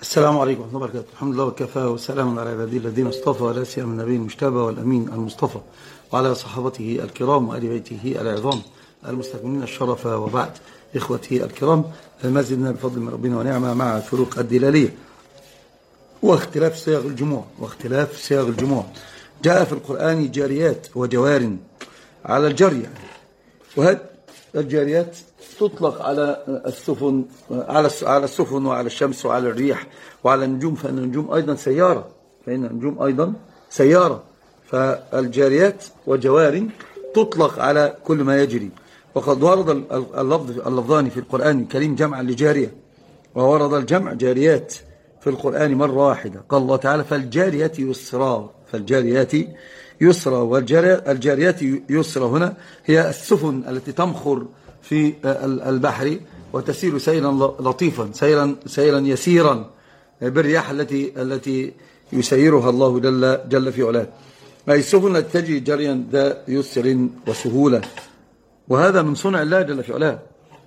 السلام عليكم ورحمة الله وبركاته الحمد لله وكفى وسلام على عباده الذين اصطفى ولا سيما النبي المجتبى والأمين المصطفى وعلى صحابته الكرام وآل بيته العظام المستكملين الشرف وبعد إخوتي الكرام ما زلنا بفضل من ربنا ونعمة مع فروق الدلالية واختلاف صيغ الجموع واختلاف صيغ الجموع جاء في القرآن جاريات وجوار على الجري وهذه الجاريات تطلق على السفن على على السفن وعلى الشمس وعلى الريح وعلى النجوم فإن النجوم أيضا سيارة فإن النجوم أيضا سيارة فالجاريات وجوار تطلق على كل ما يجري وقد ورد اللفظ اللفظان في القرآن الكريم جمعا لجارية وورد الجمع جاريات في القرآن مرة واحدة قال الله تعالى فالجاريات يسرا فالجاريات يسرا والجاريات يسرا هنا هي السفن التي تمخر في البحر وتسير سيرا لطيفا سيرا, سيرا يسيرا بالرياح التي التي يسيرها الله جل, جل في علاه أي السفن التي تجري جريا ذا يسر وسهولة وهذا من صنع الله جل في علاه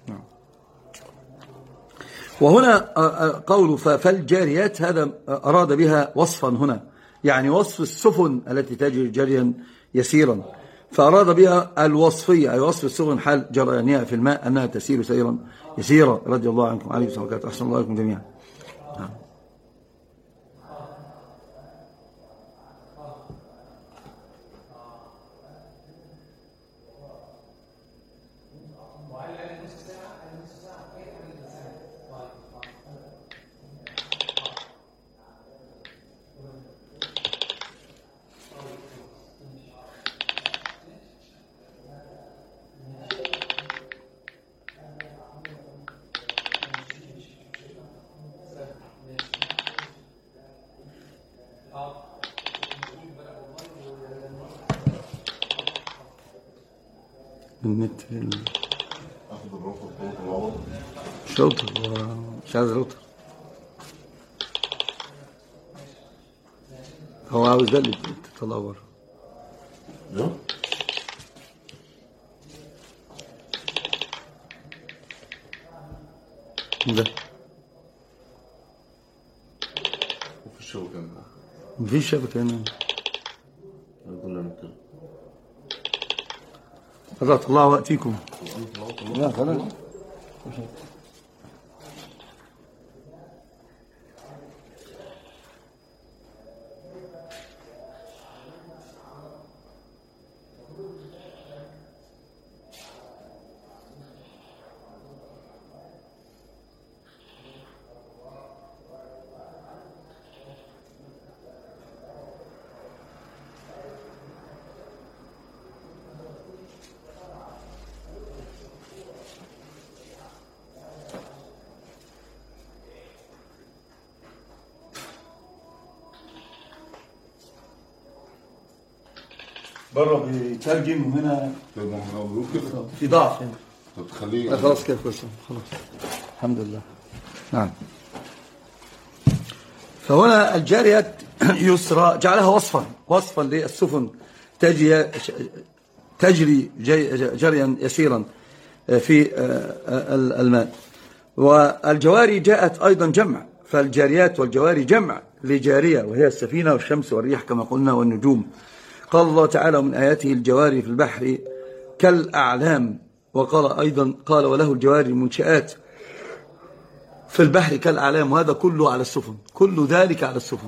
وهنا قول فالجاريات هذا أراد بها وصفا هنا يعني وصف السفن التي تجري جريا يسيرا فأراد بها الوصفية أي وصف السفن حال جريانها في الماء أنها تسير سيرا يسيرا رضي الله عنكم عليه الصلاة والسلام أحسن الله لكم جميعا نعم. النت مش روتر مش عايز روتر هو عاوز ده اللي تطلعه بره ده مفيش شبكة هنا مفيش شبكة هنا كنا نتكلم هذا طلعوا وقتيكم لا خلاص بره بيترجم وهنا طب ما هو بيقول كده في ضعف هنا طب تخليه لا خلاص كده كويس خلاص الحمد لله نعم فهنا الجارية يسرى جعلها وصفا وصفا للسفن تجري تجري جي- جريا يسيرا في الماء والجواري جاءت أيضا جمع فالجاريات والجواري جمع لجارية وهي السفينة والشمس والريح كما قلنا والنجوم قال الله تعالى من آياته الجواري في البحر كالأعلام وقال أيضا قال وله الجواري المنشآت في البحر كالأعلام وهذا كله على السفن كل ذلك على السفن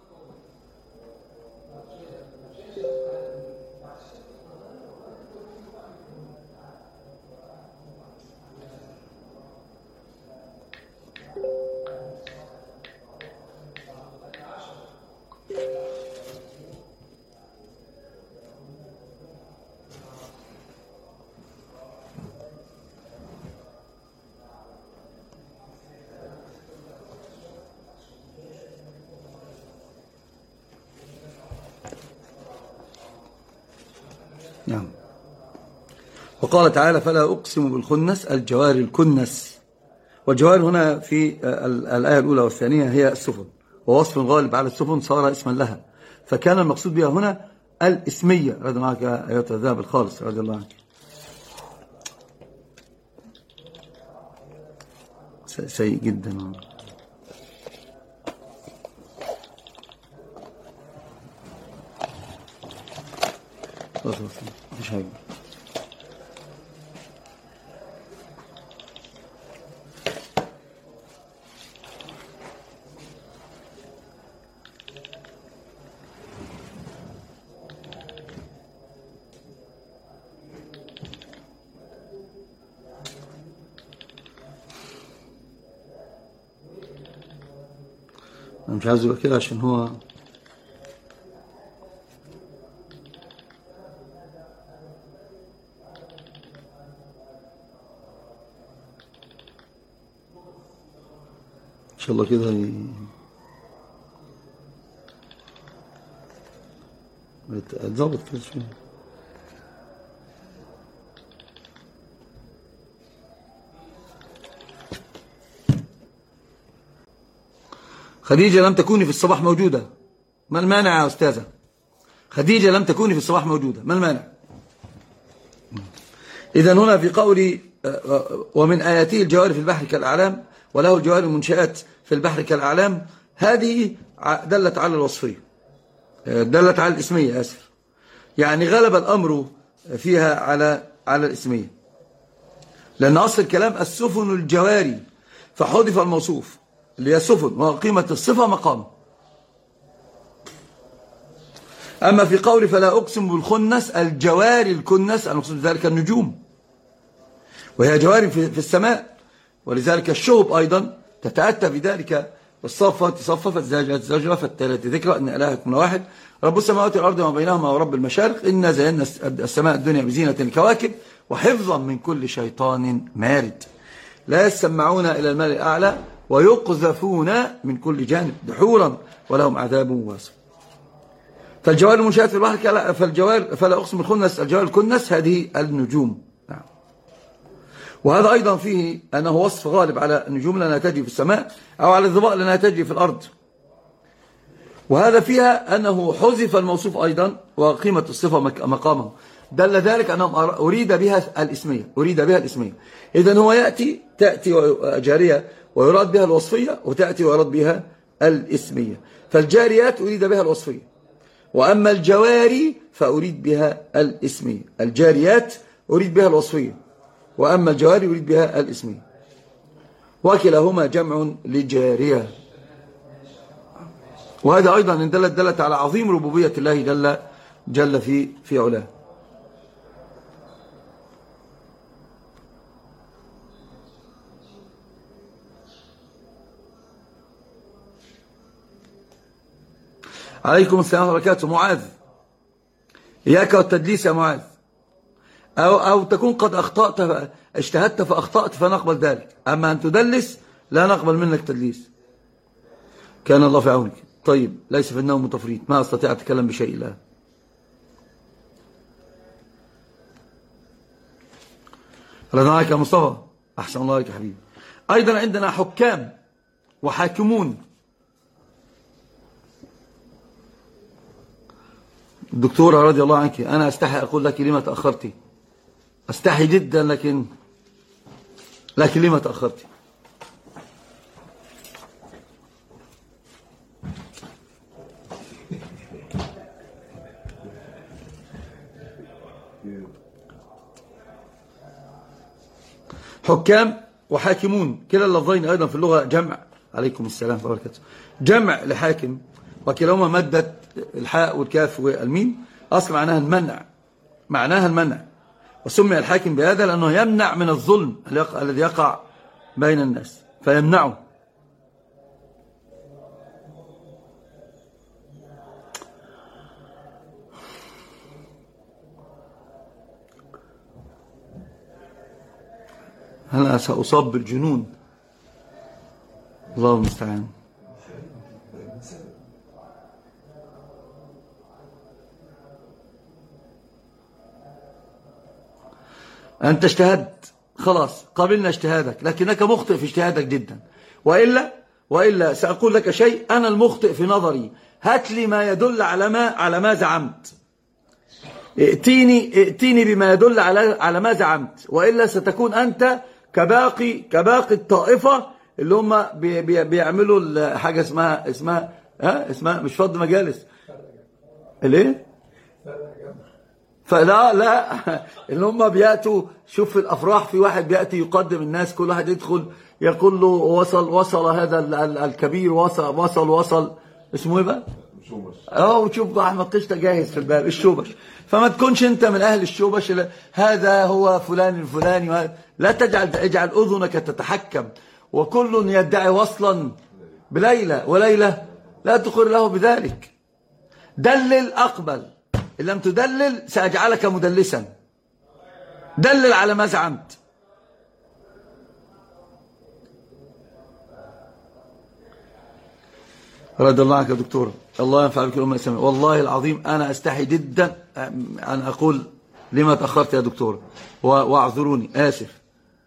نعم وقال تعالى فلا أقسم بالخنس الجوار الكنس والجوار هنا في ال- الآية الأولى والثانية هي السفن ووصف غالب على السفن صار اسما لها فكان المقصود بها هنا الاسمية رضي الله عنك أيها الذهب الخالص رضي الله عنك س- سيء جدا خلاص خلاص مفيش حاجة انا مش عايز يبقى كده عشان هو ان شاء الله كده ي... يت- يتظبط كده شويه خديجة لم تكوني في الصباح موجودة ما المانع يا أستاذة خديجة لم تكوني في الصباح موجودة ما المانع إذا هنا في قولي آه، آه، ومن آياته الجوار في البحر كالأعلام وله الجوار المنشآت في البحر كالأعلام هذه ع- دلت على الوصفية آه، دلت على الاسمية آسف يعني غلب الأمر فيها على على الاسمية لأن أصل الكلام السفن الجواري فحذف الموصوف اللي هي سفن وقيمة الصفة مقام أما في قول فلا أقسم بالخنس الجواري الكنس المقصود بذلك النجوم وهي جواري في في السماء ولذلك الشهب أيضا تتأتى بذلك والصفات صففت زاجت زجرة فالتالت ذكرى أن إلهكم لواحد رب السماوات والأرض وما بينهما ورب المشارق إنا زينا السماء الدنيا بزينة الكواكب وحفظا من كل شيطان مارد لا يسمعون إلى المال الأعلى ويقذفون من كل جانب دحورا ولهم عذاب واصب فالجوار المنشآت في البحر كلا- فالجوار فلا أقسم الخنس الجوار الكنس هذه النجوم نعم وهذا أيضا فيه أنه وصف غالب على النجوم لأنها تجري في السماء أو على الظباء لأنها تجري في الأرض وهذا فيها أنه حذف الموصوف أيضا وقيمة الصفة مك- مقامه دل ذلك أنهم أر- أريد بها الإسمية أريد بها الإسمية إذن هو يأتي تأتي و- جارية ويراد بها الوصفية وتأتي ويراد بها الإسمية فالجاريات أريد بها الوصفية وأما الجواري فأريد بها الإسمية الجاريات أريد بها الوصفية وأما الجواري أريد بها الإسمية وكلاهما جمع لجارية وهذا أيضا إن دلت دلت على عظيم ربوبية الله جل, جل في, في علاه عليكم السلام ورحمة الله وبركاته معاذ إياك والتدليس يا معاذ أو, أو تكون قد أخطأت اجتهدت فأخطأت فنقبل ذلك أما أن تدلس لا نقبل منك تدليس كان الله في عونك طيب ليس في النوم تفريط ما أستطيع أتكلم بشيء الآن رضا عليك يا مصطفى أحسن الله عليك يا حبيبي أيضا عندنا حكام وحاكمون الدكتورة رضي الله عنك أنا أستحي أقول لك لما تأخرتي أستحي جدا لكن لكن لما تأخرتي حكام وحاكمون كلا اللفظين أيضا في اللغة جمع عليكم السلام وبركاته جمع لحاكم وكلاهما مادة الحاء والكاف والميم أصل معناها المنع معناها المنع وسمي الحاكم بهذا لأنه يمنع من الظلم الذي يقع بين الناس فيمنعه أنا سأصاب بالجنون الله المستعان أنت اجتهدت خلاص قبلنا اجتهادك لكنك مخطئ في اجتهادك جدا وإلا وإلا سأقول لك شيء أنا المخطئ في نظري هات لي ما يدل على ما على ما زعمت ائتيني ائتيني بما يدل على على ما زعمت وإلا ستكون أنت كباقي كباقي الطائفة اللي هم بي بي بيعملوا حاجة اسمها اسمها ها اسمها مش فض مجالس الايه فلا لا اللي هم بياتوا شوف في الافراح في واحد بياتي يقدم الناس كل واحد يدخل يقول له وصل وصل هذا ال- ال- الكبير وصل وصل وصل اسمه ايه بقى؟ شو بس اه وتشوف بقى احمد قشطه جاهز في الباب الشوبش فما تكونش انت من اهل الشوبش لا، هذا هو فلان الفلاني وهذا- لا تجعل اجعل اذنك تتحكم وكل يدعي وصلا بليلى وليلى لا تقر له بذلك دلل اقبل ان لم تدلل ساجعلك مدلسا دلل على ما زعمت رضي الله عنك يا دكتور الله ينفع بك الأمة الإسلامية والله العظيم أنا أستحي جدا أن أقول لما تأخرت يا دكتور و- واعذروني آسف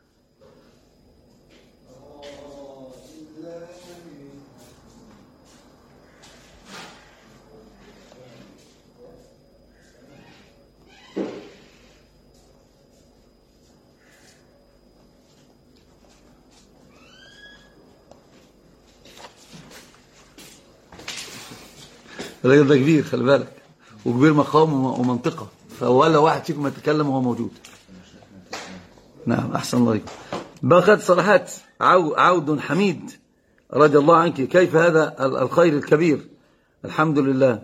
الراجل ده كبير خلي بالك وكبير مقام وم- ومنطقة فولا واحد فيكم يتكلم وهو موجود نعم أحسن الله عليكم بقت صلاحات عو عود حميد رضي الله عنك كيف هذا ال- الخير الكبير الحمد لله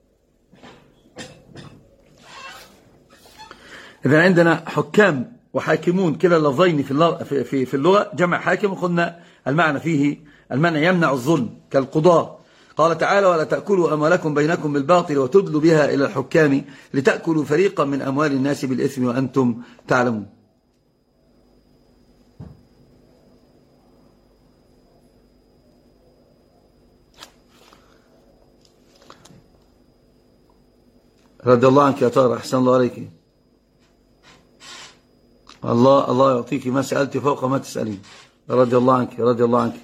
إذا عندنا حكام وحاكمون كلا اللفظين في اللغة, في, في, في اللغة جمع حاكم وقلنا المعنى فيه المعنى يمنع الظلم كالقضاء قال تعالى ولا تأكلوا أموالكم بينكم بالباطل وتدلوا بها إلى الحكام لتأكلوا فريقا من أموال الناس بالإثم وأنتم تعلمون رضي الله عنك يا طارق أحسن الله عليك الله الله يعطيك ما سألت فوق ما تسألين رضي الله عنك رضي الله عنك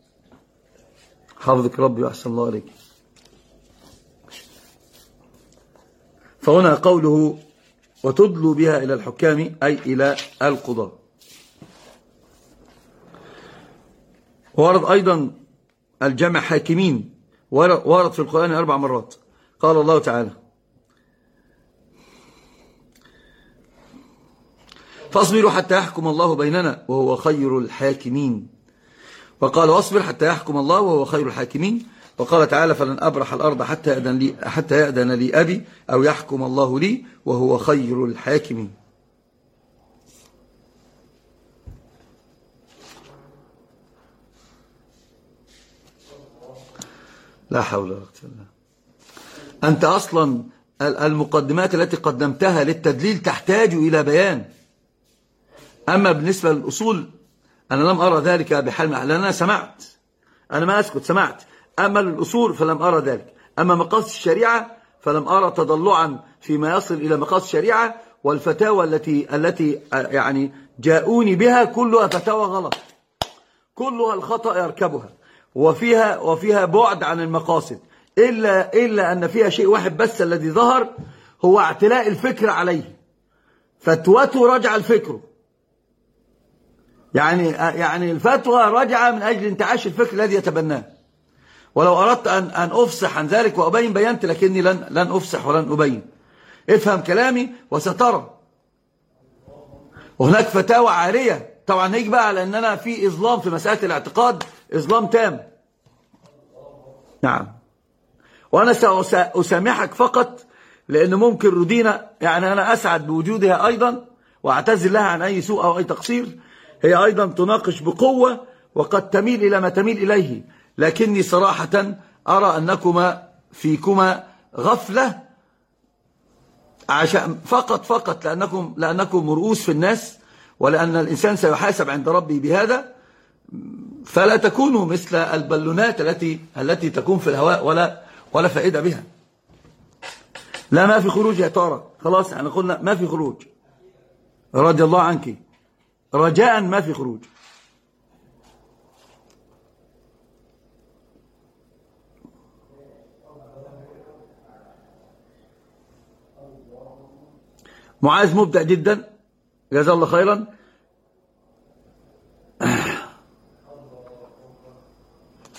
حافظك ربي وأحسن الله عليك فهنا قوله وتدلوا بها إلى الحكام أي إلى القضاء ورد أيضا الجمع حاكمين ورد ورد في القرآن أربع مرات قال الله تعالى فاصبروا حتى يحكم الله بيننا وهو خير الحاكمين وقال واصبر حتى يحكم الله وهو خير الحاكمين وقال تعالى فلن أبرح الأرض حتى يأذن لي, حتى يأذن لي أبي أو يحكم الله لي وهو خير الحاكمين لا حول ولا قوة إلا بالله أنت أصلا المقدمات التي قدمتها للتدليل تحتاج إلى بيان أما بالنسبة للأصول أنا لم أرى ذلك بحال من الأحوال. أنا سمعت أنا ما أسكت سمعت أما للأصول فلم أرى ذلك أما مقاصد الشريعة فلم أرى تضلعا فيما يصل إلى مقاصد الشريعة والفتاوى التي التي يعني جاءوني بها كلها فتاوى غلط كلها الخطأ يركبها وفيها وفيها بعد عن المقاصد إلا إلا أن فيها شيء واحد بس الذي ظهر هو اعتلاء الفكر عليه فتوته رجع الفكر يعني يعني الفتوى رجع من أجل انتعاش الفكر الذي يتبناه ولو أردت أن أن أفصح عن ذلك وأبين بينت لكني لن لن أفصح ولن أبين افهم كلامي وسترى وهناك فتاوى عارية طبعا نيجي بقى على أننا في إظلام في مسألة الاعتقاد إظلام تام نعم وأنا سأسامحك فقط لأن ممكن ردينا يعني أنا أسعد بوجودها أيضا وأعتذر لها عن أي سوء أو أي تقصير هي أيضا تناقش بقوة وقد تميل إلى ما تميل إليه لكني صراحة أرى أنكما فيكما غفلة عشان فقط فقط لأنكم, لأنكم مرؤوس في الناس ولأن الإنسان سيحاسب عند ربه بهذا فلا تكونوا مثل البالونات التي التي تكون في الهواء ولا ولا فائدة بها لا ما في خروج يا ترى خلاص احنا قلنا ما في خروج رضي الله عنك رجاء ما في خروج معاذ مبدع جدا جزاه الله خيرا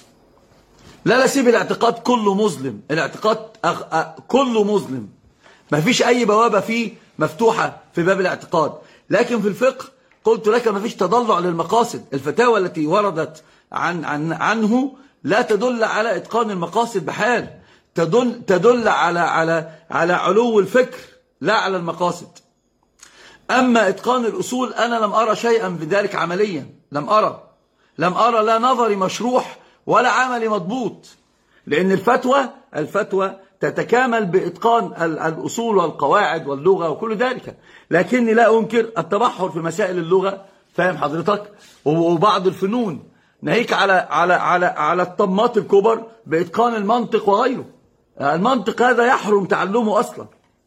لا لا سيب الاعتقاد كله مظلم الاعتقاد أخ... أ... كله مظلم ما فيش أي بوابة فيه مفتوحة في باب الاعتقاد لكن في الفقه قلت لك ما فيش تضلع للمقاصد الفتاوى التي وردت عن عن عنه لا تدل على إتقان المقاصد بحال تدل, تدل على على على علو الفكر لا على المقاصد أما إتقان الأصول أنا لم أرى شيئا بذلك عمليا لم أرى لم أرى لا نظري مشروح ولا عملي مضبوط لأن الفتوى الفتوى تتكامل بإتقان الأصول والقواعد واللغة وكل ذلك لكني لا أنكر التبحر في مسائل اللغة فاهم حضرتك وبعض الفنون ناهيك على على على على الطمات الكبر بإتقان المنطق وغيره المنطق هذا يحرم تعلمه أصلا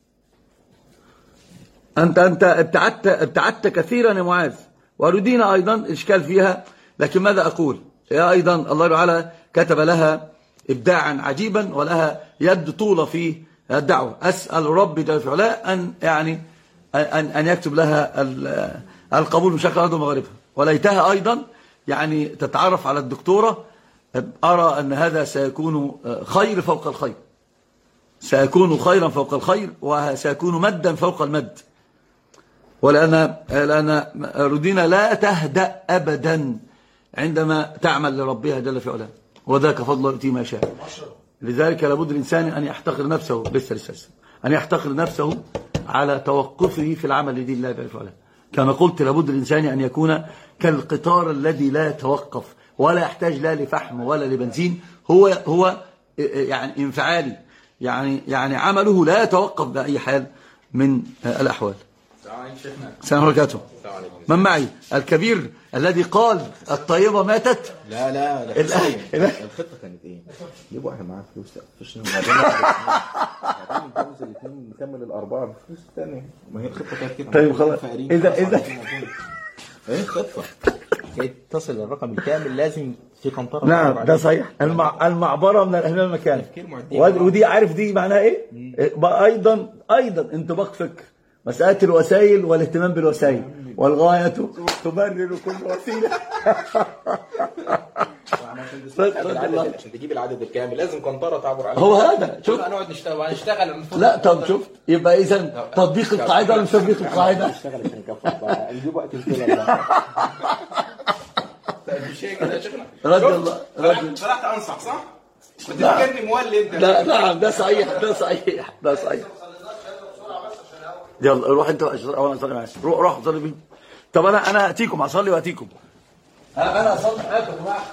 أنت أنت ابتعدت ابتعدت كثيرا يا معاذ وردينا أيضا إشكال فيها لكن ماذا أقول هي أيضا الله تعالى كتب لها إبداعا عجيبا ولها يد طولة في الدعوة أسأل ربي جل في علاه أن يعني أن أن يكتب لها القبول من شكل أرض ومغاربها وليتها أيضا يعني تتعرف على الدكتورة أرى أن هذا سيكون خير فوق الخير سيكون خيرا فوق الخير وسيكون مدا فوق المد ولأن لأن ردينا لا تهدأ أبدا عندما تعمل لربها جل في علاه وذاك فضل يؤتي ما شاء لذلك لابد الإنسان أن يحتقر نفسه لسه لسه أن يحتقر نفسه على توقفه في العمل لدين الله جل في علاه كما قلت لابد الإنسان أن يكون كالقطار الذي لا يتوقف ولا يحتاج لا لفحم ولا لبنزين هو هو يعني انفعالي يعني يعني عمله لا يتوقف بأي حال من الأحوال السلام عليكم من معي الكبير الذي قال الطيبة ماتت لا لا لا الآن الخطة كانت ايه؟ يبقوا احنا معانا فلوس فيش وبعدين نتجوز الاثنين نكمل الأربعة بفلوس ثانية ما هي الخطة كانت كده طيب خلاص. فقيرين إذا- خلاص إذا- عايزين نكون- ايه الخطة؟ كي تصل للرقم الكامل لازم في قنطرة نعم ده صحيح المع... المعبرة من الأهمال المكان تفكير معدين. ود- ودي عارف دي معناها إيه بقى أيضا أيضا انطباق فكر مسألة الوسائل والاهتمام بالوسائل والغاية تبرر كل وسيلة عشان تستوعب العدد عشان تجيب العدد الكامل لازم قنطرة تعبر عليه هو هذا شوف هنقعد نشتغل وهنشتغل المفروض لا طب شفت يبقى إذا تطبيق القاعدة ولا مش تطبيق القاعدة نشتغل عشان نكفر نجيب وقت الفيلم ده مش هي كده يا شيخنا رد شفت؟ الله طلعت- رد طلعت انصح صح؟ كنت لا. فاكرني مولي انت لا نعم ده صحيح ده صحيح ده صحيح يلا روح انت او انا اصلي معاك روح روح صلي بيه طب انا انا اتيكم اصلي واتيكم انا اصلي معاكم يا جماعه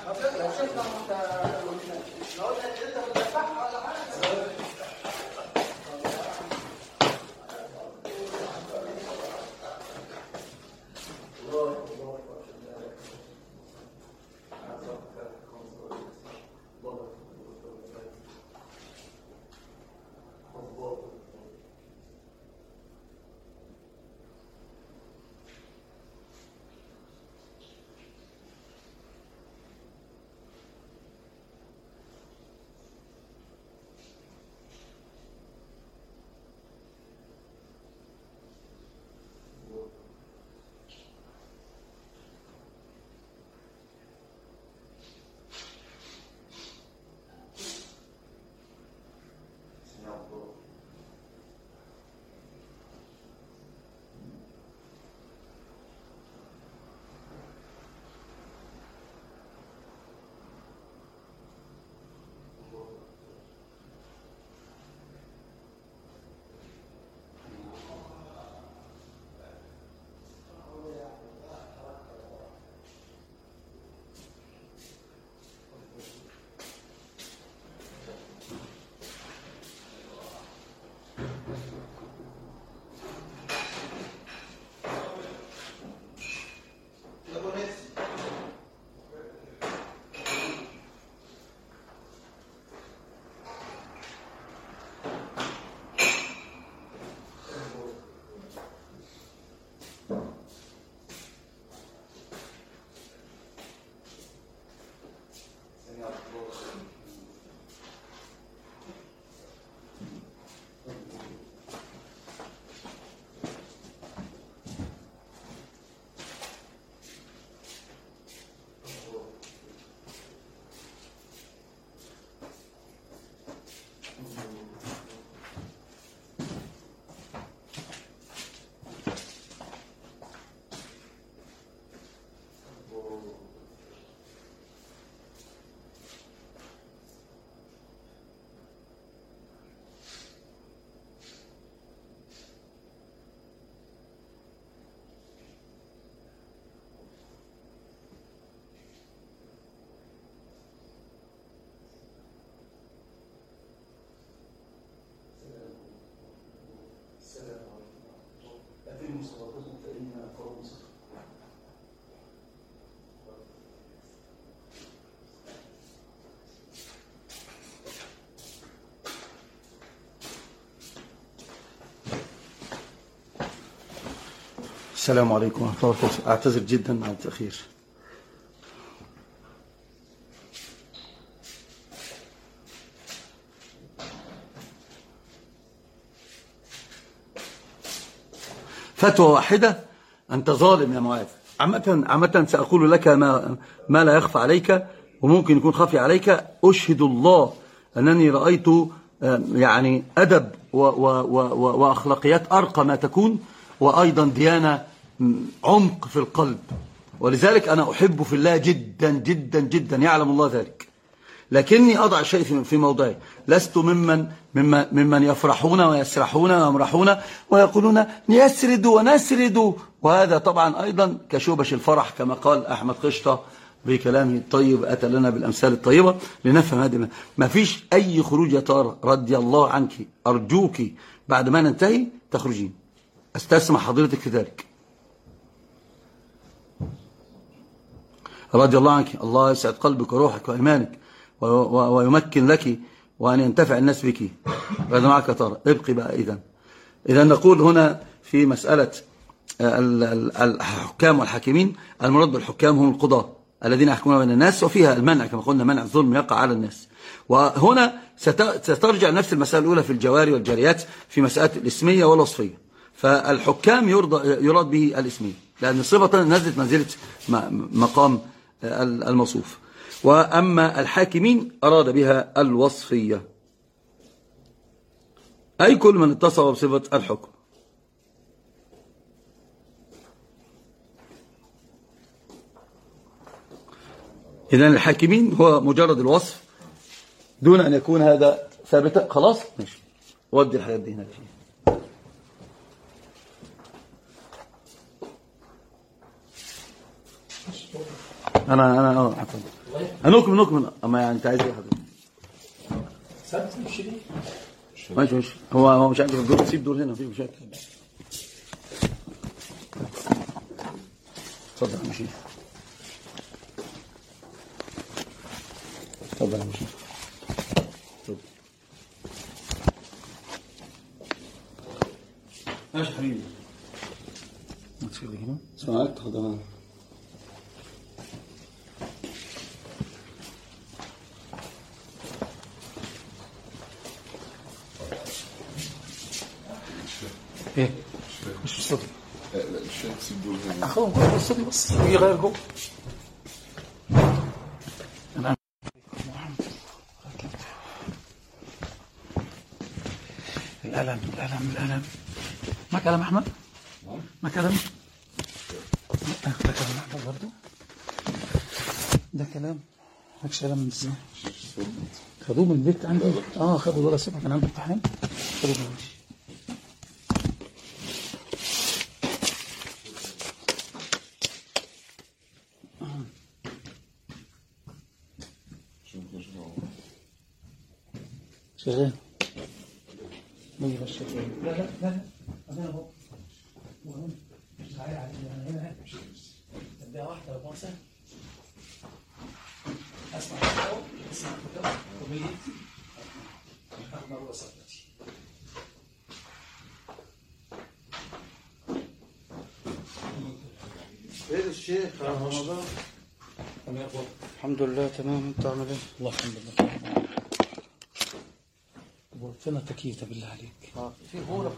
السلام عليكم ورحمة الله وبركاته أعتذر جدا عن التأخير فتوى واحدة أنت ظالم يا معاذ عامة عامة سأقول لك ما, ما لا يخفى عليك وممكن يكون خفي عليك أشهد الله أنني رأيت آه، يعني أدب و و و و وأخلاقيات أرقى ما تكون وأيضا ديانة م، عمق في القلب ولذلك أنا أحب في الله جدا جدا جدا يعلم الله ذلك لكني أضع شيء في- في موضعي لست ممن ممن, ممن يفرحون ويسرحون ويمرحون ويقولون يسرد ونسرد وهذا طبعا أيضا كشوبش الفرح كما قال أحمد قشطة بكلامه الطيب أتى لنا بالأمثال الطيبة لنفهم هذه ما فيش أي خروج يا ترى رضي الله عنك أرجوك بعد ما ننتهي تخرجين أستسمع حضرتك في ذلك رضي الله عنك الله يسعد قلبك وروحك وإيمانك و- و- ويمكن لك وأن ينتفع الناس بك رضي معك يا ترى ابقي بقى إذن إذا نقول هنا في مسألة ال- ال- الحكام والحاكمين المراد بالحكام هم القضاة الذين يحكمون بين الناس وفيها المنع كما قلنا منع الظلم يقع على الناس وهنا ست- سترجع نفس المسألة الأولى في الجواري والجاريات في مسألة الإسمية والوصفية فالحكام يرضى يراد به الإسمية لأن صفة نزلت منزلة م- مقام ال- الموصوف وأما الحاكمين أراد بها الوصفية أي كل من اتصف بصفة الحكم إذن الحاكمين هو مجرد الوصف دون أن يكون هذا ثابتا خلاص ماشي ودي الحاجات دي هناك أنا أنا أه حتى هنكمل نكمل أما يعني أنت عايز إيه يا حضرتك ماشي ماشي هو هو مش عندك الدور تسيب دور هنا مفيش مشاكل اتفضل يا مشير اتفضل يا مشير اتفضل. ماشي حبيبي ما تصير لي هنا سمعت خدها ايه مش الصدر لا لا مش هتسيب دول هنا اخوهم كله الصدر بس يغير جوه انا الألم الألم الألم ما كلام أحمد ما كلام ده كلام أحمد برضه ده كلام ماكش كلام من ازاي خدوه من البيت عندي اه خدوا ولا سبعة كان عنده امتحان خدوه من البيت شغال مين بس شغال لا لا لا لا انا اهو مهم مش عايز عليك انا هنا تبدا واحده يا موسى اسمع الصوت اسمع الكتاب وبيت احمد وصلتي ايه الشيخ رمضان الحمد لله تمام انت عامل ايه؟ الله الحمد لله فين التكييف ده بالله عليك في غورة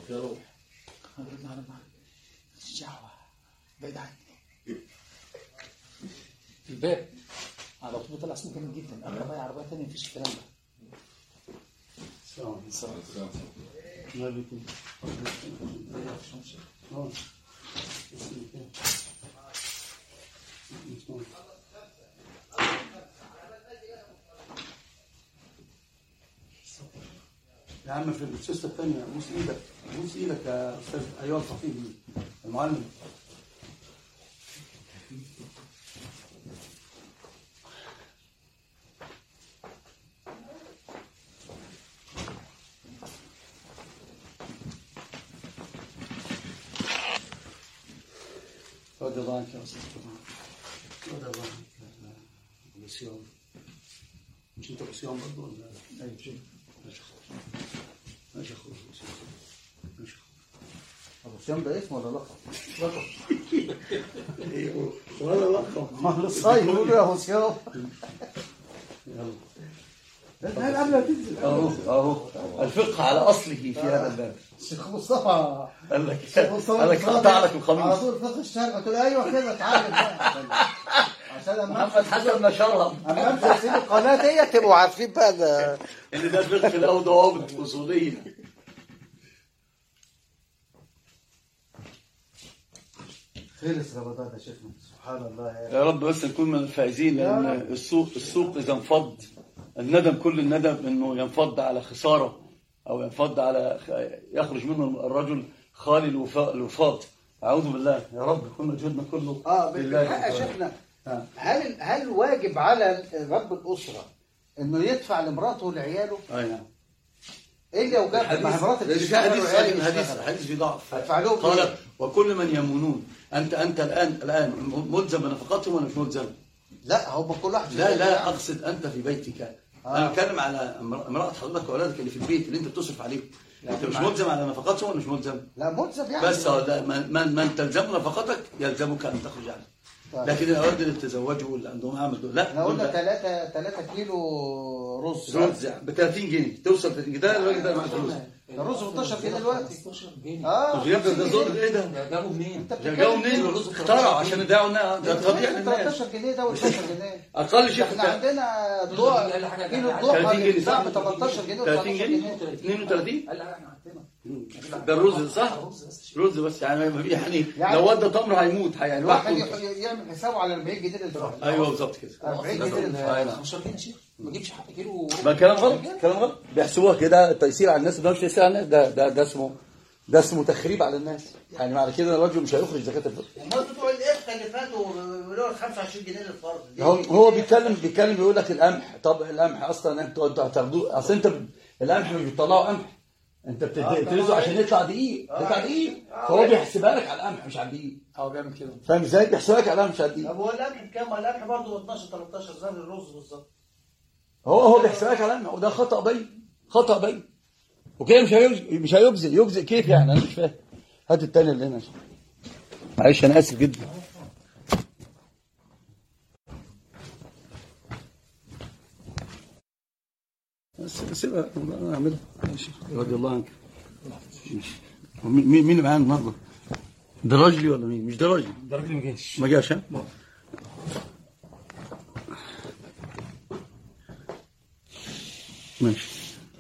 يا روح خلينا على معك دعوة بعيد عني الباب على طول طلع اسمه جامد جدا اقرب اي عربيه ثانيه مفيش الكلام ده السلام عليكم الله يبارك آه. يا عم في السيستة الثانية بوس ايدك بوس ايدك يا استاذ ايها الخطيب المعلم رضي الله عنك يا استاذ رضي الله عنك الصيام مش انت بصيام برضه ولا اي شيء ماشي خلاص ماشي خلاص ماشي خلاص ابو سام ده اسم ولا لقب؟ ايوه ولا لقب ما هو الصايم يقول يا ابو سام يلا لا قبل ما تنزل اهو اهو الفقه على اصله في هذا الباب الشيخ مصطفى قال لك الشيخ مصطفى قال لك قطع لك على القميص طول فقه الشرق قلت له ايوه كده اتعلم بقى عشان عشان لما محمد حسن نشرها اما امشي اسيب القناه ديت تبقوا عارفين بقى ده ان ده فقه له ضوابط اصوليه خلص رمضان يا شيخنا سبحان الله يا يا رب بس نكون من الفائزين لان السوق السوق اذا انفض الندم كل الندم انه ينفض على خساره او ينفض على يخرج منه الرجل خالي الوفاء الوفاض اعوذ بالله يا رب يكون مجهودنا كله اه لله بالحق يا سبحانه. شيخنا آه. هل هل واجب على رب الاسره انه يدفع لمراته ولعياله اي نعم الا لو جاب مع مراته لأن في حديث لكن حديث حديث في ضعف هدفع لهم قال إيه؟ وكل من يمونون انت انت الان الان ملزم بنفقتهم ولا مش ملزم؟ لا هم كل واحد لا لا اقصد انت في بيتك انا بتكلم على امر- امراه حضرتك واولادك اللي في البيت اللي انت بتصرف عليهم انت مش ملزم على نفقاتهم ولا مش ملزم؟ لا ملزم يعني بس هو ده من, من, من تلزم نفقتك يلزمك ان تخرج عنه طيب. لكن الاولاد اللي تزوجوا واللي عندهم عمل دول لا احنا قلنا دول لا. 3 3 كيلو رز توزع ب 30 جنيه توصل 30 جنيه ده الراجل ده معاه فلوس الرز ب 12 جنيه دلوقتي 15 جنيه اه طب يا ابني ده ظلم ايه ده؟ ده جابوا منين؟ انت جابوا منين؟ الرز اخترعوا عشان يدعوا الناس ده تضييع للناس 13 جنيه ده و 12 جنيه اقل شيء في احنا عندنا ضوء أقل حاجة كيلو 30 الضوء جنيه بيتباع ب صح؟ 18 جنيه و 30 19 جنيه جنيه 32 قال لا احنا عندنا ده الرز صح؟ رز بس رز بس يعني ما في- يعني يعني- لو ودى تمر هيموت الواحد هيذبحه يح- يعمل حسابه على 40 جنيه للفرد ايوه بالظبط كده 40 جنيه أي للفرد نعم. 15 جنيه يا شيخ ما تجيبش حق كيلو ما كلام غلط كلام غلط بيحسبوها كده تيسير على الناس ده مش تيسير على الناس ده ده ده اسمه ده اسمه تخريب على الناس يعني معنى كده الراجل مش هيخرج زكاة الفطر الناس بتوع الافتاء اللي فاتوا بيقولوا 25 جنيه للفرد دي- هو هو بيتكلم بيتكلم بيقول لك القمح طب القمح اصلا انتوا انتوا هتاخدوه اصل انت ب- القمح مش بتطلعوا قمح انت بتدرسه عشان يطلع دقيق يطلع دقيق فهو بيحسبها لك على القمح مش على الدقيق اه بيعمل كده فاهم ازاي بيحسبها لك على القمح مش على الدقيق طب هو القمح بكام؟ القمح برضه ب 12 13 زي الرز بالظبط هو هو بيحسبها لك على القمح وده خطا باين خطا باين وكده مش هيجزئ مش هيجزئ يجزئ كيف يعني انا مش فاهم هات التاني اللي هنا معلش انا اسف جدا بس سيبها انا اعملها ماشي رضي الله عنك ماشي هو مين مين مين اللي معانا النهارده؟ ده راجلي ولا مين؟ مش ده راجلي ده راجل ما جاش ما جاش ها؟ ماشي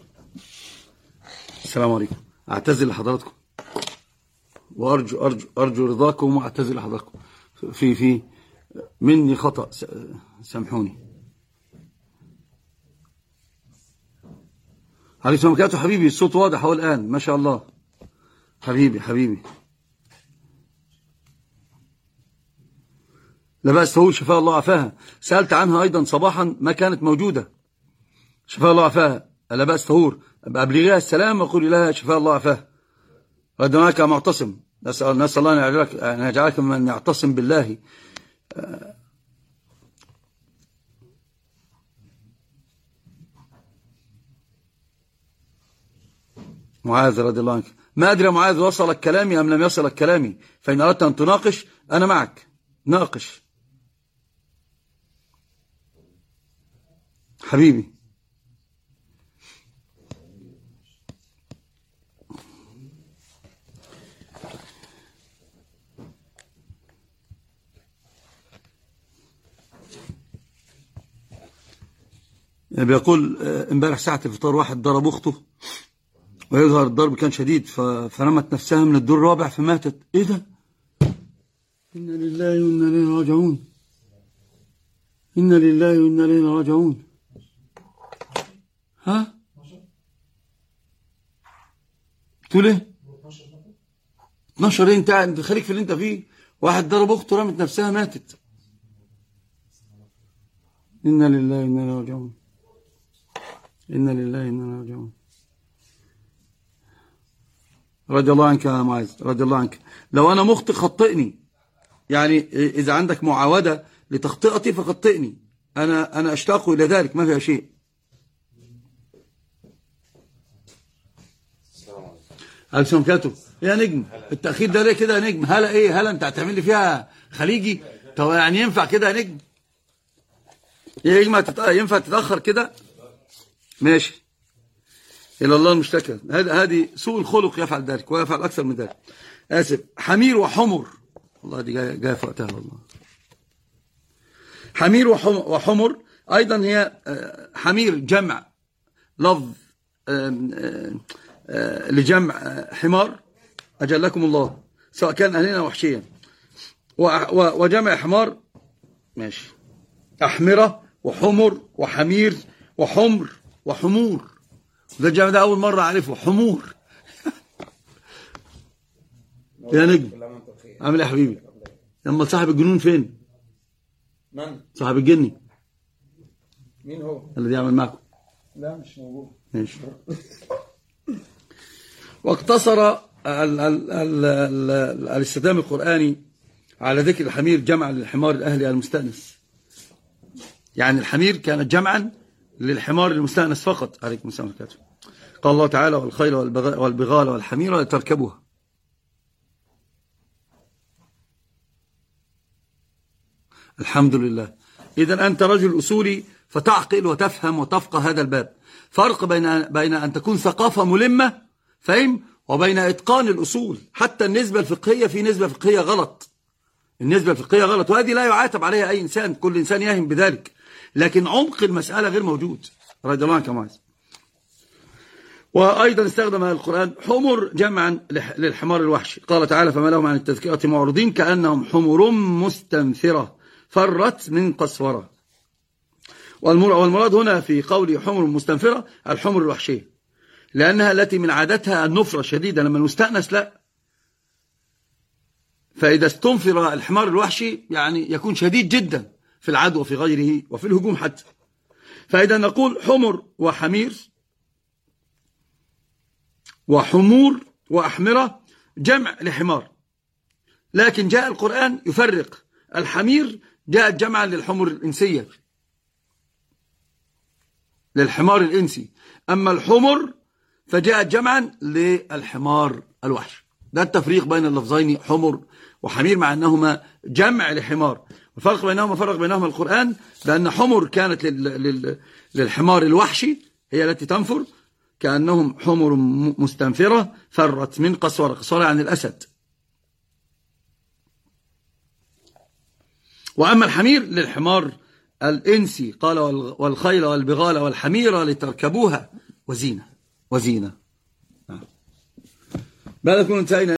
السلام عليكم اعتذر لحضراتكم وارجو ارجو ارجو رضاكم واعتذر لحضراتكم في في مني خطا س- سامحوني عليكم السلام عليكم حبيبي الصوت واضح اهو الان ما شاء الله حبيبي حبيبي لا بأس تقول شفاء الله عافاها سألت عنها أيضا صباحا ما كانت موجودة شفاء الله عافاها لا بأس تهور أبلغيها السلام وقولي لها شفاء الله عافاها غد معك معتصم نسأل, نسأل الله أن يجعلك, أن يجعلك من يعتصم بالله معاذ رضي الله عنك ما أدري يا معاذ وصلك كلامي أم لم يصلك كلامي فإن أردت أن تناقش أنا معك ناقش حبيبي بيقول آه، امبارح ساعة الفطار واحد ضرب أخته ويظهر الضرب كان شديد ف- فرمت نفسها من الدور الرابع فماتت إيه ده؟ إنا لله وإنا إليه راجعون إنا لله وإنا إليه راجعون ها؟ تقول إيه؟ 12 إيه أنت أنت خليك في اللي أنت فيه واحد ضرب أخته رمت نفسها ماتت إنا لله وإنا إليه راجعون إنا لله وإنا إليه راجعون رضي الله عنك يا معاذ رضي الله عنك لو أنا مخطئ خطئني يعني إذا عندك معاودة لتخطئتي فخطئني أنا أنا أشتاق إلى ذلك ما فيها شيء عليكم وبركاته يا نجم التأخير ده ليه كده يا نجم هلا إيه هلا أنت هتعمل لي فيها خليجي طب يعني ينفع كده يا نجم يا نجم هتت- ينفع تتأخر كده ماشي إلى الله المشتكى هذا هذه سوء الخلق يفعل ذلك ويفعل أكثر من ذلك آسف حمير وحمر والله دي جاية جاية في وقتها والله حمير وحم- وحمر أيضا هي آه، حمير جمع لفظ آم، آم، آه، لجمع آه، حمار أجلكم الله سواء كان أهلنا وحشيا و- و- وجمع حمار ماشي أحمرة وحمر وحمير وحمر وحمور ده الجامع ده أول مرة أعرفه حمور يا نجم عامل إيه يا حبيبي لما صاحب الجنون فين من؟ صاحب الجني مين هو؟ الذي يعمل معكم لا مش موجود ماشي واقتصر ال- ال- ال- ال- الاستخدام القرآني على ذكر الحمير جمعا للحمار الأهلي المستأنس يعني الحمير كانت جمعا للحمار المستأنس فقط عليكم السلام عليكم قال الله تعالى والخيل والبغ- والبغال والحمير لتركبوها الحمد لله إذا أنت رجل أصولي فتعقل وتفهم وتفقه هذا الباب فرق بين بين أن تكون ثقافة ملمة فهم وبين إتقان الأصول حتى النسبة الفقهية في نسبة فقهية غلط النسبة الفقهية غلط وهذه لا يعاتب عليها أي إنسان كل إنسان يهم بذلك لكن عمق المسألة غير موجود رضي الله عنك يا معاذ وأيضا استخدم القرآن حمر جمعا لح- للحمار الوحشي قال تعالى فما لهم عن التذكرة معرضين كأنهم حمر مستنفرة فرت من قسورة والمر- والمراد هنا في قول حمر مستنفرة الحمر الوحشية لأنها التي من عادتها النفرة الشديدة لما المستأنس لا فإذا استنفر الحمار الوحشي يعني يكون شديد جدا في العدوى في غيره وفي الهجوم حتى فإذا نقول حمر وحمير وحمور وأحمرة جمع لحمار لكن جاء القرآن يفرق الحمير جاءت جمعا للحمر الإنسية للحمار الإنسي أما الحمر فجاءت جمعا للحمار الوحش ده التفريق بين اللفظين حمر وحمير مع أنهما جمع لحمار الفرق بينهما فرق بينهما القرآن بأن حمر كانت لل... لل... للحمار الوحشي هي التي تنفر كأنهم حمر م- مستنفرة فرت من قسورة قسورة عن الأسد وأما الحمير للحمار الإنسي قال وال- والخيل والبغال والحمير لتركبوها وزينة وزينة نعم. بعد كنا انتهينا